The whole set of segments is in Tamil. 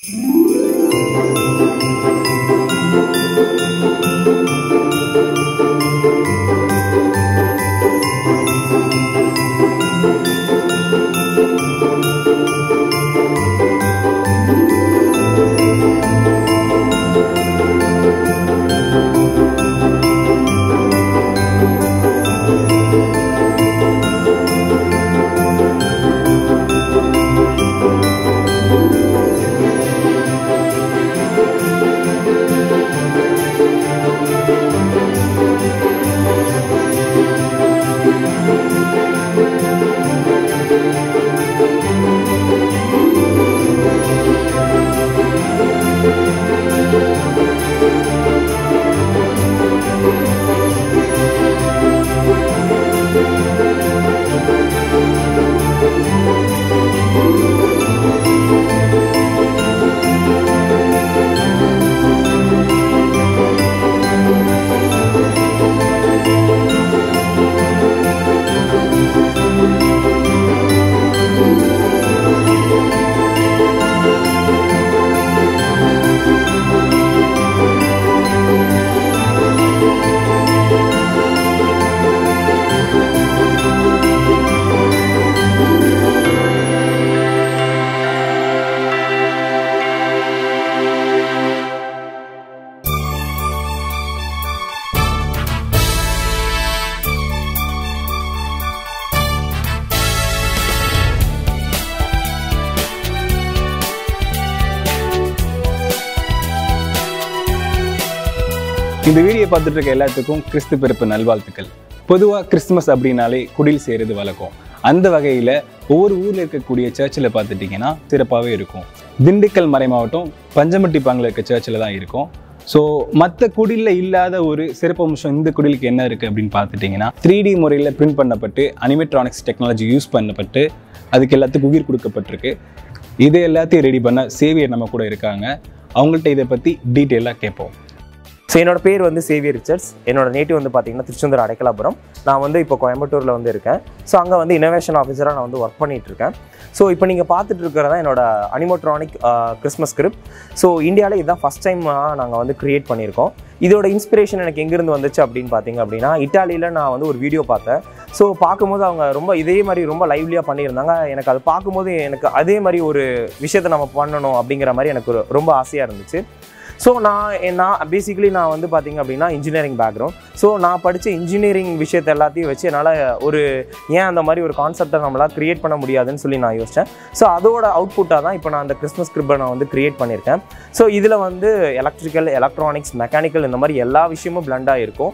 இந்த வீடியோ பார்த்துட்டு இருக்க எல்லாத்துக்கும் கிறிஸ்து பிறப்பு நல்வாழ்த்துக்கள் பொதுவாக கிறிஸ்துமஸ் அப்படின்னாலே குடில் சேருது வழக்கம் அந்த வகையில் ஒவ்வொரு ஊரில் இருக்கக்கூடிய சர்ச்சில் பார்த்துட்டிங்கன்னா சிறப்பாகவே இருக்கும் திண்டுக்கல் மறை மாவட்டம் பஞ்சமட்டி பாங்கில் இருக்க சர்ச்சில் தான் இருக்கும் ஸோ மற்ற குடிலில் இல்லாத ஒரு சிறப்பம்சம் இந்த குடிலுக்கு என்ன இருக்குது அப்படின்னு பார்த்துட்டிங்கன்னா த்ரீ டி முறையில் பிரிண்ட் பண்ணப்பட்டு அனிமெட்ரானிக்ஸ் டெக்னாலஜி யூஸ் பண்ணப்பட்டு அதுக்கு எல்லாத்துக்கும் உயிர் கொடுக்கப்பட்டிருக்கு இதை எல்லாத்தையும் ரெடி பண்ண சேவியர் நம்ம கூட இருக்காங்க அவங்கள்ட்ட இதை பற்றி டீட்டெயிலாக கேட்போம் ஸோ என்னோட பேர் வந்து சேவியர் ரிச்சர்ட்ஸ் என்னோட நேட்டிவ் வந்து பார்த்தீங்கன்னா திருச்செந்தூர் அடைக்கலாபுரம் நான் வந்து இப்போ கோயம்புத்தூரில் வந்து இருக்கேன் ஸோ அங்கே வந்து இனோவேஷன் ஆஃபீஸராக நான் வந்து ஒர்க் பண்ணிட்டு இருக்கேன் ஸோ இப்போ நீங்கள் பார்த்துட்டு இருக்கிறதா என்னோட அனிமோட்ரானிக் கிறிஸ்மஸ் ஸ்கிரிப்ட் ஸோ இந்தியாவில் இதுதான் ஃபஸ்ட் டைம் நாங்கள் வந்து க்ரியேட் பண்ணியிருக்கோம் இதோட இன்ஸ்பிரேஷன் எனக்கு எங்கேருந்து வந்துச்சு அப்படின்னு பார்த்தீங்க அப்படின்னா இட்டாலியில் நான் வந்து ஒரு வீடியோ பார்த்தேன் ஸோ பார்க்கும்போது அவங்க ரொம்ப இதே மாதிரி ரொம்ப லைவ்லியாக பண்ணியிருந்தாங்க எனக்கு அது பார்க்கும்போது எனக்கு அதே மாதிரி ஒரு விஷயத்தை நம்ம பண்ணணும் அப்படிங்கிற மாதிரி எனக்கு ஒரு- ரொம்ப ஆசையாக இருந்துச்சு ஸோ நான் நான் பேசிக்கலி நான் வந்து பார்த்தீங்க அப்படின்னா இன்ஜினியரிங் பேக்ரவுண்ட் ஸோ நான் படித்த இன்ஜினியரிங் விஷயத்தை எல்லாத்தையும் வச்சு என்னால் ஒரு ஏன் அந்த மாதிரி ஒரு கான்செப்டை நம்மளால் க்ரியேட் பண்ண முடியாதுன்னு சொல்லி நான் யோசித்தேன் ஸோ அதோட அவுட்புட்டாக தான் இப்போ நான் அந்த கிறிஸ்மஸ் ஸ்கிரிப்டை நான் வந்து க்ரியேட் பண்ணியிருக்கேன் ஸோ இதில் வந்து எலக்ட்ரிக்கல் எலக்ட்ரானிக்ஸ் மெக்கானிக்கல் இந்த மாதிரி எல்லா விஷயமும் பிளண்டாக இருக்கும்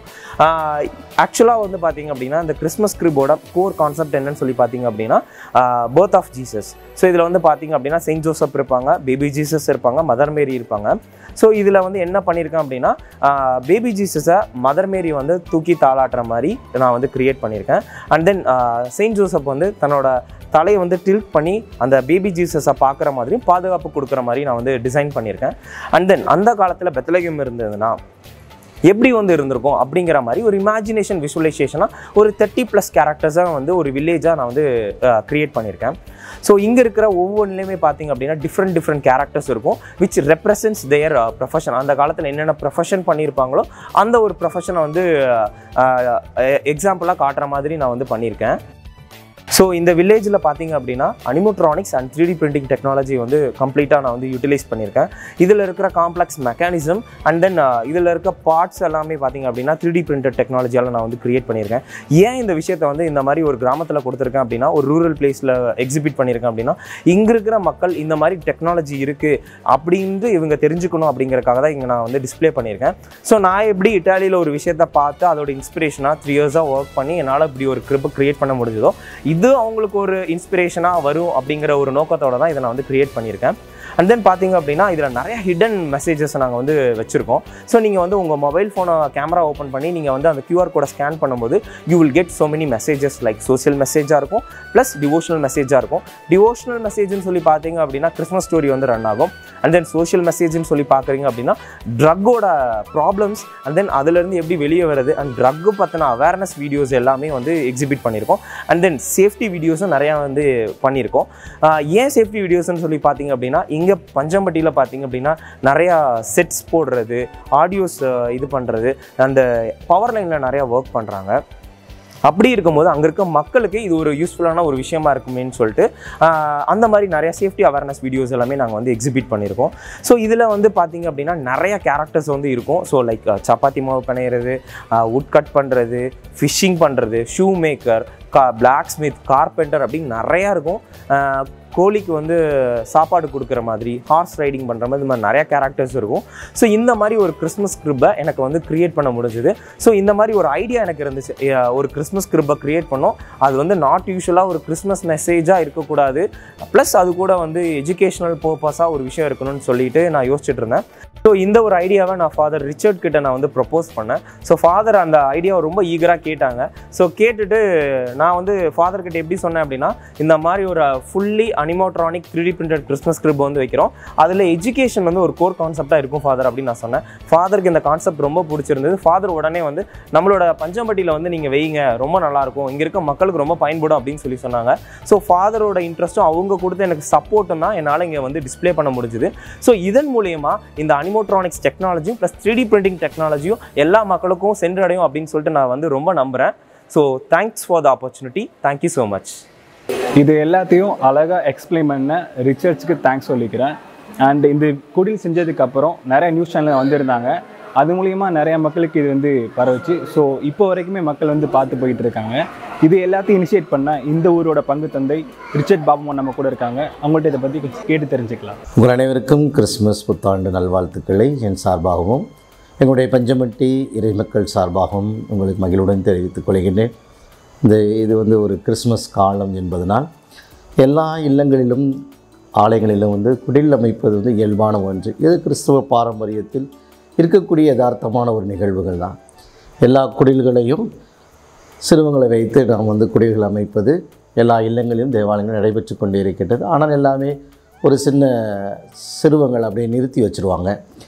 ஆக்சுவலாக வந்து பார்த்தீங்க அப்படின்னா இந்த கிறிஸ்மஸ் ஸ்கிரிப்டோட கோர் கான்செப்ட் என்னன்னு சொல்லி பார்த்தீங்க அப்படின்னா பர்த் ஆஃப் ஜீசஸ் ஸோ இதில் வந்து பார்த்தீங்க அப்படின்னா செயின்ட் ஜோசப் இருப்பாங்க பேபி ஜீசஸ் இருப்பாங்க மதர் மேரி இருப்பாங்க ஸோ இதில் வந்து என்ன பண்ணியிருக்கேன் அப்படின்னா பேபி ஜீசஸை மதர் மேரி வந்து தூக்கி தாளாட்டுற மாதிரி நான் வந்து கிரியேட் பண்ணியிருக்கேன் அண்ட் தென் செயின்ட் ஜோசப் வந்து தன்னோட தலையை வந்து டில்ட் பண்ணி அந்த பேபி ஜீசஸை பார்க்குற மாதிரியும் பாதுகாப்பு கொடுக்குற மாதிரி நான் வந்து டிசைன் பண்ணியிருக்கேன் அண்ட் தென் அந்த காலத்தில் பெத்தலகம் இருந்ததுன்னா எப்படி வந்து இருந்திருக்கும் அப்படிங்கிற மாதிரி ஒரு இமேஜினேஷன் விஷுவலைசேஷனாக ஒரு தேர்ட்டி ப்ளஸ் கேரக்டர்ஸாக வந்து ஒரு வில்லேஜாக நான் வந்து க்ரியேட் பண்ணியிருக்கேன் ஸோ இங்கே இருக்கிற ஒவ்வொன்றுலையுமே பார்த்தீங்க அப்படின்னா டிஃப்ரெண்ட் டிஃப்ரெண்ட் கேரக்டர்ஸ் இருக்கும் விச் ரெப்ரசன்ஸ் தேர் ப்ரொஃபஷன் அந்த காலத்தில் என்னென்ன ப்ரொஃபஷன் பண்ணியிருப்பாங்களோ அந்த ஒரு ப்ரொஃபஷனை வந்து எக்ஸாம்பிளாக காட்டுற மாதிரி நான் வந்து பண்ணியிருக்கேன் ஸோ இந்த வில்லேஜில் பார்த்தீங்க அப்படின்னா animatronics and three D printing technology வந்து கம்ப்ளீட்டாக நான் வந்து யூட்டிலைஸ் பண்ணியிருக்கேன் இதில் இருக்கிற காம்ப்ளெக்ஸ் மெக்கானிசம் அண்ட் தென் இதில் இருக்க பார்ட்ஸ் எல்லாமே பார்த்தீங்க அப்படின்னா த்ரீ டி பிரிண்டட் டெக்னாலஜியால் நான் வந்து கிரியேட் பண்ணியிருக்கேன் ஏன் இந்த விஷயத்தை வந்து இந்த மாதிரி ஒரு கிராமத்தில் கொடுத்துருக்கேன் அப்படின்னா ஒரு ரூரல் பிளேஸில் எக்ஸிபிட் பண்ணியிருக்கேன் அப்படின்னா இங்கே இருக்கிற மக்கள் இந்த மாதிரி டெக்னாலஜி இருக்குது அப்படின்னு இவங்க தெரிஞ்சுக்கணும் அப்படிங்கறக்காக தான் இங்கே நான் வந்து டிஸ்ப்ளே பண்ணியிருக்கேன் ஸோ நான் எப்படி இட்டாலியில் ஒரு விஷயத்தை பார்த்து அதோட இன்ஸ்பிரேஷனாக த்ரீ இயர்ஸாக ஒர்க் பண்ணி என்னால் இப்படி ஒரு கிரிப்பை கிரியேட் பண்ண முடிஞ்சதோ இது அவங்களுக்கு ஒரு இன்ஸ்பிரேஷனாக வரும் அப்படிங்கிற ஒரு நோக்கத்தோட தான் இதை நான் வந்து கிரியேட் பண்ணியிருக்கேன் அண்ட் தென் பார்த்தீங்க அப்படின்னா இதில் நிறைய ஹிடன் மெசேஜஸ் நாங்கள் வந்து வச்சுருக்கோம் ஸோ நீங்கள் வந்து உங்கள் மொபைல் ஃபோனை கேமரா ஓப்பன் பண்ணி நீங்கள் வந்து அந்த QR கோடை ஸ்கேன் பண்ணும்போது you will get so many messages like social மெசேஜாக இருக்கும் ப்ளஸ் டிவோஷனல் மெசேஜாக இருக்கும் டிவோஷனல் மெசேஜ்னு சொல்லி பார்த்தீங்க அப்படின்னா கிறிஸ்மஸ் ஸ்டோரி வந்து ரன் ஆகும் அண்ட் தென் சோஷியல் மெசேஜ்னு சொல்லி பார்க்குறீங்க அப்படின்னா ட்ரக்கோட ப்ராப்ளம்ஸ் அண்ட் தென் அதுலேருந்து எப்படி வெளியே வருது அண்ட் ட்ரக்கு பற்றின அவேர்னஸ் வீடியோஸ் எல்லாமே வந்து எக்ஸிபிட் பண்ணியிருக்கோம் அண்ட் தென் சேஃப்டி வீடியோஸும் நிறையா வந்து பண்ணியிருக்கோம் ஆஹ் ஏன் சேஃப்டி வீடியோஸ்னு சொல்லி பார்த்தீங்க அப்படின்னா இங்கே பஞ்சம்பட்டியில் பார்த்தீங்க அப்படின்னா நிறையா செட்ஸ் போடுறது ஆடியோஸ் இது பண்ணுறது அந்த பவர் லைனில் நிறையா ஒர்க் பண்ணுறாங்க அப்படி இருக்கும்போது அங்கே இருக்க மக்களுக்கு இது ஒரு யூஸ்ஃபுல்லான ஒரு விஷயமா இருக்குமேன்னு சொல்லிட்டு ஆஹ் அந்த மாதிரி நிறைய சேஃப்டி அவேர்னஸ் வீடியோஸ் எல்லாமே நாங்கள் வந்து எக்ஸிபிட் பண்ணியிருக்கோம் ஸோ இதில் வந்து பார்த்தீங்க அப்படின்னா நிறைய கேரக்டர்ஸ் வந்து இருக்கும் ஸோ லைக் சப்பாத்தி மாவு பிணையிறது உட் கட் பண்ணுறது ஃபிஷ்ஷிங் பண்ணுறது ஷூ மேக்கர் கா பிளாக் ஸ்மித் கார்பெண்டர் அப்படின்னு நிறையா இருக்கும் ஆஹ் கோழிக்கு வந்து சாப்பாடு கொடுக்குற மாதிரி ஹார்ஸ் ரைடிங் பண்ணுற மாதிரி இந்த மாதிரி நிறைய கேரக்டர்ஸ் இருக்கும் ஸோ இந்த மாதிரி ஒரு கிறிஸ்மஸ் ஸ்கிரிப்பை எனக்கு வந்து க்ரியேட் பண்ண முடிஞ்சுது ஸோ இந்த மாதிரி ஒரு ஐடியா எனக்கு இருந்துச்சு அஹ் ஒரு கிறிஸ்மஸ் ஸ்கிரிப்பை க்ரியேட் பண்ணோம் அது வந்து நாட் யூஸ்வலாக ஒரு கிறிஸ்மஸ் மெசேஜாக இருக்கக்கூடாது ப்ளஸ் அது கூட வந்து எஜுகேஷனல் பர்பஸாக ஒரு விஷயம் இருக்கணும்னு சொல்லிட்டு நான் யோசிச்சுட்டு இருந்தேன் ஸோ இந்த ஒரு ஐடியாவை நான் ஃபாதர் ரிச்சர்ட் கிட்ட நான் வந்து ப்ரப்போஸ் பண்ணேன் ஸோ ஃபாதர் அந்த ஐடியாவை ரொம்ப ஈகராக கேட்டாங்க ஸோ கேட்டுட்டு நான் வந்து ஃபாதர் கிட்ட எப்படி சொன்னேன் அப்படின்னா இந்த மாதிரி ஒரு fully animatronic three printed Christmas crib வந்து வைக்கிறோம் அதில் எஜுகேஷன் வந்து ஒரு கோர் கான்செப்டாக இருக்கும் ஃபாதர் அப்படின்னு நான் சொன்னேன் ஃபாதருக்கு இந்த கான்செப்ட் ரொம்ப பிடிச்சிருந்தது ஃபாதர் உடனே வந்து நம்மளோட பஞ்சம்பட்டியில் வந்து நீங்கள் வைங்க ரொம்ப நல்லாயிருக்கும் இங்கே இருக்க மக்களுக்கு ரொம்ப பயன்படும் அப்படின்னு சொல்லி சொன்னாங்க ஸோ ஃபாதரோட இன்ட்ரெஸ்ட்டும் அவங்க கொடுத்த எனக்கு சப்போர்ட்டும் தான் என்னால் இங்கே வந்து டிஸ்ப்ளே பண்ண முடிஞ்சுது ஸோ இதன் மூலயமா இந்த அனிமோட்ரானிக்ஸ் டெக்னாலஜியும் ப்ளஸ் த்ரீ டி பிரிண்டிங் டெக்னாலஜியும் எல்லா மக்களுக்கும் சென்றடையும் அப்படின்னு சொல்லிட்டு நான் வந்து ரொம்ப நம்புகிறேன் so thanks for the opportunity thank you so much இது எல்லாத்தையும் அழகாக எக்ஸ்பிளைன் பண்ண ரிச்சர்ட்ஸ்க்கு தேங்க்ஸ் சொல்லிக்கிறேன் அண்ட் இந்த குடில் செஞ்சதுக்கு அப்புறம் நிறைய நியூஸ் சேனல் வந்திருந்தாங்க அது மூலியமா நிறைய மக்களுக்கு இது வந்து பரவுச்சு ஸோ இப்போ வரைக்குமே மக்கள் வந்து பார்த்து போயிட்டு இருக்காங்க இது எல்லாத்தையும் இனிஷியேட் பண்ண இந்த ஊரோட பங்கு தந்தை ரிச்சர்ட் பாபுமன் நம்ம கூட இருக்காங்க அவங்கள்ட்ட இதை பற்றி கொஞ்சம் கேட்டு தெரிஞ்சுக்கலாம் உங்கள் அனைவருக்கும் கிறிஸ்துமஸ் புத்தாண்டு நல்வாழ்த்துக்களை என் சார்பாகவும் எங்களுடைய பஞ்சமட்டி இறைமக்கள் சார்பாகவும் உங்களுக்கு மகிழ்வுடன் தெரிவித்துக் கொள்கின்றேன் இந்த இது வந்து ஒரு கிறிஸ்மஸ் காலம் என்பதனால் எல்லா இல்லங்களிலும் ஆலயங்களிலும் வந்து குடில் அமைப்பது வந்து இயல்பான ஒன்று இது கிறிஸ்துவ பாரம்பரியத்தில் இருக்கக்கூடிய யதார்த்தமான ஒரு நிகழ்வுகள் தான் எல்லா குடில்களையும் சிறுவங்களை வைத்து நாம் வந்து குடில்கள் அமைப்பது எல்லா இல்லங்களிலும் தேவாலயங்களும் நடைபெற்று கொண்டே இருக்கின்றது ஆனால் எல்லாமே ஒரு சின்ன சிறுவங்கள் அப்படியே நிறுத்தி வச்சுருவாங்க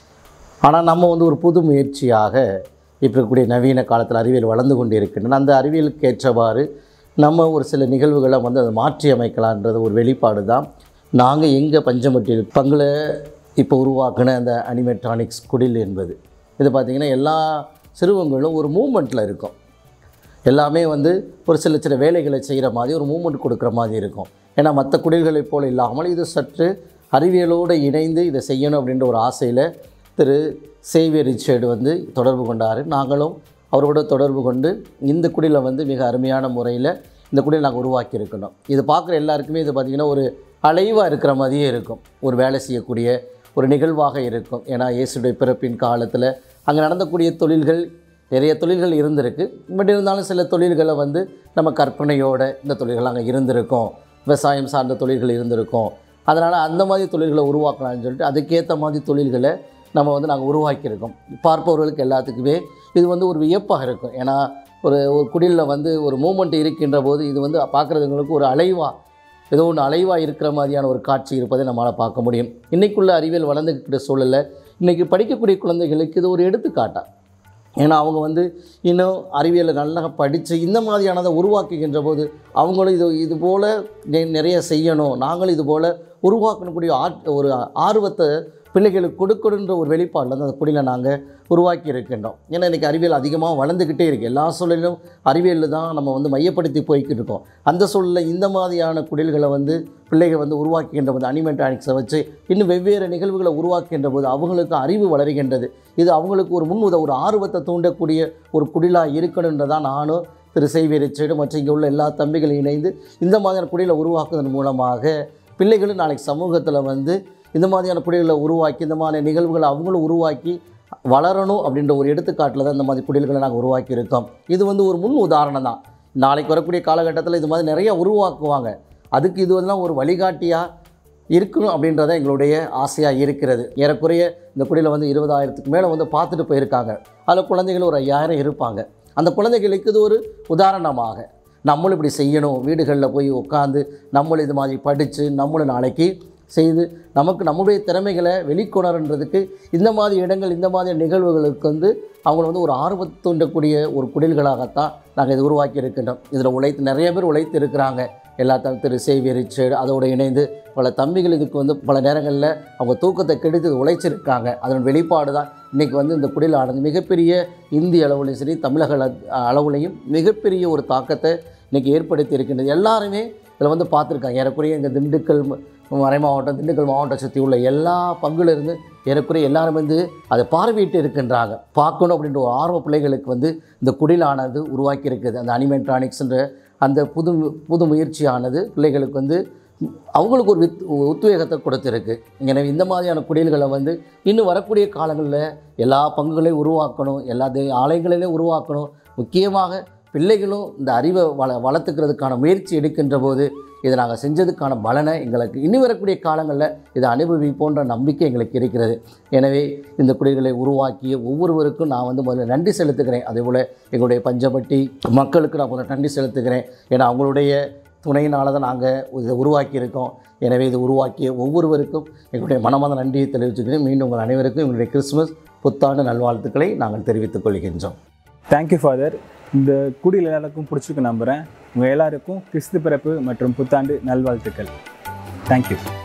ஆனால் நம்ம வந்து ஒரு புது முயற்சியாக இப்போ இருக்கக்கூடிய நவீன காலத்தில் அறிவியல் வளர்ந்து கொண்டே இருக்கின்றன அந்த அறிவியலுக்கு ஏற்றவாறு நம்ம ஒரு சில நிகழ்வுகளை வந்து அதை மாற்றி அமைக்கலான்றது ஒரு வெளிப்பாடு தான் நாங்கள் எங்கள் பஞ்சமட்டியில் பங்கில் இப்போ உருவாக்கின அந்த அனிமெட்ரானிக்ஸ் குடில் என்பது இது பார்த்திங்கன்னா எல்லா சிறுவங்களும் ஒரு மூமெண்ட்டில் இருக்கும் எல்லாமே வந்து ஒரு சில சில வேலைகளை செய்கிற மாதிரி ஒரு மூமெண்ட் கொடுக்குற மாதிரி இருக்கும் ஏன்னா மற்ற குடில்களைப் போல் இல்லாமல் இது சற்று அறிவியலோடு இணைந்து இதை செய்யணும் அப்படின்ற ஒரு ஆசையில் திரு சேவியர் ரிச்சர்டு வந்து தொடர்பு கொண்டார் நாங்களும் அவரோட தொடர்பு கொண்டு இந்த குடிலை வந்து மிக அருமையான முறையில் இந்த குடிலை நாங்கள் உருவாக்கியிருக்கணும் இது பார்க்குற எல்லாருக்குமே இது பார்த்திங்கன்னா ஒரு அலைவாக இருக்கிற மாதிரியே இருக்கும் ஒரு வேலை செய்யக்கூடிய ஒரு நிகழ்வாக இருக்கும் ஏன்னா இயேசுடைய பிறப்பின் காலத்தில் அங்கே நடந்தக்கூடிய தொழில்கள் நிறைய தொழில்கள் இருந்திருக்கு பட் இருந்தாலும் சில தொழில்களை வந்து நம்ம கற்பனையோடு இந்த தொழில்கள் அங்கே இருந்திருக்கும் விவசாயம் சார்ந்த தொழில்கள் இருந்திருக்கும் அதனால் அந்த மாதிரி தொழில்களை உருவாக்கலாம்னு சொல்லிட்டு அதுக்கேற்ற மாதிரி தொழில்களை நம்ம வந்து நாங்கள் உருவாக்கியிருக்கோம் பார்ப்பவர்களுக்கு எல்லாத்துக்குமே இது வந்து ஒரு வியப்பாக இருக்கும் ஏன்னா ஒரு ஒரு குடிலில் வந்து ஒரு மூமெண்ட் இருக்கின்ற போது இது வந்து பார்க்குறதுங்களுக்கு ஒரு அலைவாக ஏதோ ஒன்று அலைவாக இருக்கிற மாதிரியான ஒரு காட்சி இருப்பதை நம்மளால் பார்க்க முடியும் இன்றைக்குள்ள அறிவியல் வளர்ந்துக்கிட்ட சூழலில் இன்றைக்கி படிக்கக்கூடிய குழந்தைகளுக்கு இது ஒரு எடுத்துக்காட்டாக ஏன்னா அவங்க வந்து இன்னும் அறிவியலை நல்லா படித்து இந்த மாதிரியானதை உருவாக்குகின்ற போது அவங்களும் இது இது போல் நெ- நிறைய செய்யணும் நாங்களும் இது போல் உருவாக்கக்கூடிய ஆட் ஒரு ஆர்வத்தை பிள்ளைகளுக்கு கொடுக்கணுன்ற ஒரு வெளிப்பாடில் தான் அந்த குடியில் நாங்கள் உருவாக்கி இருக்கின்றோம் ஏன்னா இன்றைக்கி அறிவியல் அதிகமாக வளர்ந்துக்கிட்டே இருக்குது எல்லா சூழலிலும் அறிவியலில் தான் நம்ம வந்து மையப்படுத்தி போய்கிட்டு இருக்கோம் அந்த சூழலில் இந்த மாதிரியான குடில்களை வந்து பிள்ளைகள் வந்து உருவாக்குகின்ற போது அனிமெட்ரானிக்ஸை வச்சு இன்னும் வெவ்வேறு நிகழ்வுகளை உருவாக்குகின்ற போது அவங்களுக்கு அறிவு வளருகின்றது இது அவங்களுக்கு ஒரு முன் உத ஒரு ஆர்வத்தை தூண்டக்கூடிய ஒரு குடிலாக இருக்கணுன்றதான் நானும் திரு செய்வி ரிச்சர்டு மற்றும் இங்கே உள்ள எல்லா தம்பிகளும் இணைந்து இந்த மாதிரியான குடிலை உருவாக்குவதன் மூலமாக பிள்ளைகளும் நாளைக்கு சமூகத்தில் வந்து இந்த மாதிரியான குடில்களை உருவாக்கி இந்த மாதிரியான நிகழ்வுகளை அவங்களும் உருவாக்கி வளரணும் அப்படின்ற ஒரு எடுத்துக்காட்டில் தான் இந்த மாதிரி குடில்களை நாங்கள் உருவாக்கி இருக்கோம் இது வந்து ஒரு முன் உதாரணம் தான் நாளைக்கு வரக்கூடிய காலகட்டத்தில் இது மாதிரி நிறைய உருவாக்குவாங்க அதுக்கு இது வந்து ஒரு வழிகாட்டியாக இருக்கணும் அப்படின்றத எங்களுடைய ஆசையாக இருக்கிறது ஏறக்குறைய இந்த குடியில் வந்து இருபதாயிரத்துக்கு மேலே வந்து பார்த்துட்டு போயிருக்காங்க அதில் குழந்தைகள் ஒரு ஐயாயிரம் இருப்பாங்க அந்த குழந்தைகளுக்கு இது ஒரு உதாரணமாக நம்மளும் இப்படி செய்யணும் வீடுகளில் போய் உட்காந்து நம்மளும் இது மாதிரி படித்து நம்மளும் நாளைக்கு செய்து நமக்கு நம்முடைய திறமைகளை வெளிக்கொணர்ன்றதுக்கு இந்த மாதிரி இடங்கள் இந்த மாதிரி நிகழ்வுகளுக்கு வந்து அவங்கள வந்து ஒரு ஆர்வம் தூண்டக்கூடிய ஒரு குடில்களாகத்தான் நாங்கள் இது உருவாக்கி இருக்கின்றோம் இதில் உழைத்து நிறைய பேர் உழைத்து இருக்கிறாங்க எல்லா த- திரு சேவியர் ரிச்சர்டு அதோடு இணைந்து பல தம்பிகள் இதுக்கு வந்து பல நேரங்களில் அவங்க தூக்கத்தை கெடுத்து உழைச்சிருக்காங்க அதன் வெளிப்பாடு தான் இன்றைக்கி வந்து இந்த குடில் ஆனது மிகப்பெரிய இந்திய அளவுலையும் சரி தமிழக அள- அளவுலையும் மிகப்பெரிய ஒரு தாக்கத்தை இன்றைக்கி ஏற்படுத்தி இருக்கின்றது எல்லாருமே இதில் வந்து பார்த்துருக்காங்க ஏறக்குறைய எங்கள் திண்டுக்கல் ம- மறை மாவட்டம் திண்டுக்கல் மாவட்டத்தை சுற்றி உள்ள எல்லா பங்குலேருந்து ஏறக்குறைய எல்லாரும் வந்து அதை பார்வையிட்டு இருக்கின்றாங்க பார்க்கணும் அப்படின்ற ஒரு ஆர்வ பிள்ளைகளுக்கு வந்து இந்த குடிலானது உருவாக்கி இருக்குது அந்த அனிமெட்ரானிக்ஸ்ன்ற அந்த புது புது முயற்சியானது பிள்ளைகளுக்கு வந்து அவங்களுக்கு ஒரு வித் உத்வேகத்தை கொடுத்துருக்கு எனவே இந்த மாதிரியான குடில்களை வந்து இன்னும் வரக்கூடிய காலங்களில் எல்லா பங்குகளையும் உருவாக்கணும் எல்லா தெ- ஆலயங்களிலையும் உருவாக்கணும் முக்கியமாக பிள்ளைகளும் இந்த அறிவை வள வளர்த்துக்கிறதுக்கான முயற்சி எடுக்கின்ற போது இதை நாங்கள் செஞ்சதுக்கான பலனை எங்களுக்கு இனி வரக்கூடிய காலங்களில் இதை அனுபவிப்போன்ற நம்பிக்கை எங்களுக்கு இருக்கிறது எனவே இந்த குடில்களை உருவாக்கிய ஒவ்வொருவருக்கும் நான் வந்து முதல்ல நன்றி செலுத்துகிறேன் அதேபோல் எங்களுடைய பஞ்சப்பட்டி மக்களுக்கு நான் முதல்ல நன்றி செலுத்துகிறேன் ஏன்னா அவங்களுடைய துணையினால் தான் நாங்கள் இதை உருவாக்கியிருக்கோம் எனவே இது உருவாக்கிய ஒவ்வொருவருக்கும் எங்களுடைய மனமார்ந்த நன்றியை தெரிவிச்சுக்கிறேன் மீண்டும் உங்கள் அனைவருக்கும் எங்களுடைய கிறிஸ்துமஸ் புத்தாண்டு நல்வாழ்த்துக்களை நாங்கள் தெரிவித்துக் கொள்கின்றோம் தேங்க்யூ ஃபாதர் இந்த குடியில் எல்லாருக்கும் பிடிச்சிருக்கு நம்புகிறேன் உங்கள் எல்லாருக்கும் கிறிஸ்து பிறப்பு மற்றும் புத்தாண்டு நல்வாழ்த்துக்கள் தேங்க்யூ